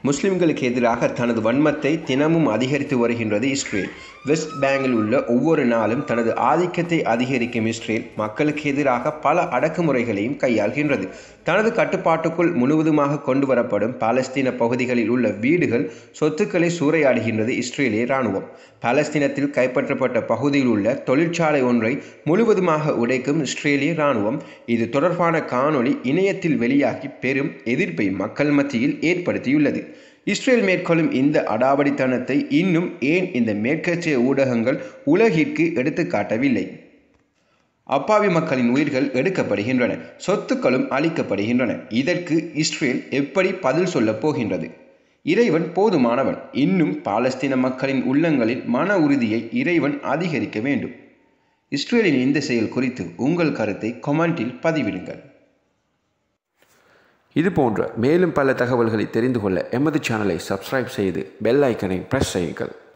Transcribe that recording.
முஸ்லிம்களுக்கு எதிராக தனது வன்மத்தை தினமும் அதிகரித்து வருகின்றது இஸ்ரேல் வெஸ்ட் பேங்கில் உள்ள ஒவ்வொரு நாளும் தனது ஆதிக்கத்தை அதிகரிக்கும் இஸ்ரேல் மக்களுக்கு எதிராக பல அடக்குமுறைகளையும் கையாள்கின்றது தனது கட்டுப்பாட்டுக்குள் முழுவதுமாக கொண்டு வரப்படும் பாலஸ்தீன பகுதிகளில் உள்ள வீடுகள் சொத்துக்களை சூறையாடுகின்றது இஸ்ரேலிய இராணுவம் பாலஸ்தீனத்தில் கைப்பற்றப்பட்ட பகுதியில் உள்ள தொழிற்சாலை ஒன்றை முழுவதுமாக உடைக்கும் இஸ்ரேலிய இராணுவம் இது தொடர்பான காணொளி இணையத்தில் வெளியாகி பெரும் எதிர்ப்பை மக்கள் மத்தியில் ஏற்படுத்தியுள்ளது இஸ்ரேல் மேற்கொள்ளும் இந்த அடாவடித்தனத்தை இன்னும் ஏன் இந்த மேற்கத்திய ஊடகங்கள் உலகிற்கு எடுத்துக்காட்டவில்லை அப்பாவி மக்களின் உயிர்கள் எடுக்கப்படுகின்றன சொத்துக்களும் அளிக்கப்படுகின்றன இதற்கு இஸ்ரேல் எப்படி பதில் சொல்லப் போகின்றது இறைவன் போதுமானவன் இன்னும் பாலஸ்தீன மக்களின் உள்ளங்களில் மன உறுதியை இறைவன் அதிகரிக்க வேண்டும் இஸ்ரேலின் இந்த செயல் குறித்து உங்கள் கருத்தை கொமெண்டில் பதிவிடுங்கள் இது போன்ற மேலும் பல தகவல்களை தெரிந்து கொள்ள எமது சேனலை சப்ஸ்கிரைப் செய்து பெல் ஐக்கனை பிரஸ் செய்யுங்கள்